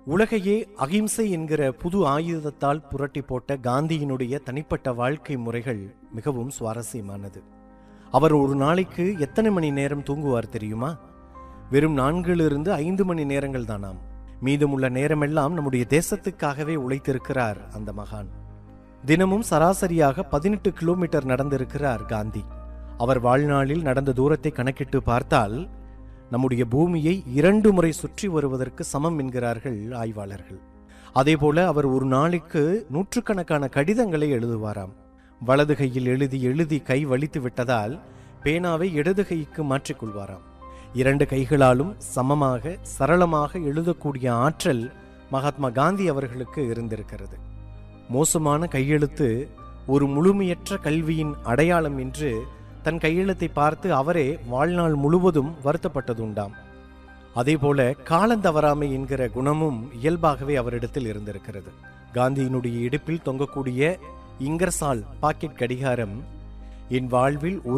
உலகையே அகிம்சை என்கிற புது ஆயுதத்தால் புரட்டி போட்ட காந்தியினுடைய தனிப்பட்ட வாழ்க்கை முறைகள் மிகவும் சுவாரஸ்யமானது அவர் ஒரு நாளைக்கு எத்தனை மணி நேரம் தூங்குவார் தெரியுமா வெறும் நான்கிலிருந்து ஐந்து மணி நேரங்கள் தானாம் மீதமுள்ள நேரமெல்லாம் நம்முடைய தேசத்துக்காகவே உழைத்திருக்கிறார் அந்த மகான் தினமும் சராசரியாக பதினெட்டு கிலோமீட்டர் நடந்திருக்கிறார் காந்தி அவர் வாழ்நாளில் நடந்த தூரத்தை கணக்கிட்டு பார்த்தால் நம்முடைய பூமியை இரண்டு முறை சுற்றி வருவதற்கு சமம் என்கிறார்கள் ஆய்வாளர்கள் அதேபோல அவர் ஒரு நாளைக்கு நூற்றுக்கணக்கான கடிதங்களை எழுதுவாராம் வலது கையில் எழுதி எழுதி கை வலித்து விட்டதால் பேனாவை இடது கைக்கு மாற்றிக்கொள்வாராம் இரண்டு கைகளாலும் சமமாக சரளமாக எழுதக்கூடிய ஆற்றல் மகாத்மா காந்தி அவர்களுக்கு இருந்திருக்கிறது மோசமான கையெழுத்து ஒரு முழுமையற்ற கல்வியின் அடையாளம் என்று தன் கையெழுத்தை பார்த்து அவரே வாழ்நாள் முழுவதும் வருத்தப்பட்டதுண்டாம் அதேபோல காலந்தவறாமை என்கிற குணமும் இயல்பாகவே அவரிடத்தில் இருந்திருக்கிறது காந்தியினுடைய இடுப்பில் தொங்கக்கூடிய இங்கர்சால் பாக்கெட் கடிகாரம் என் வாழ்வில் ஒரு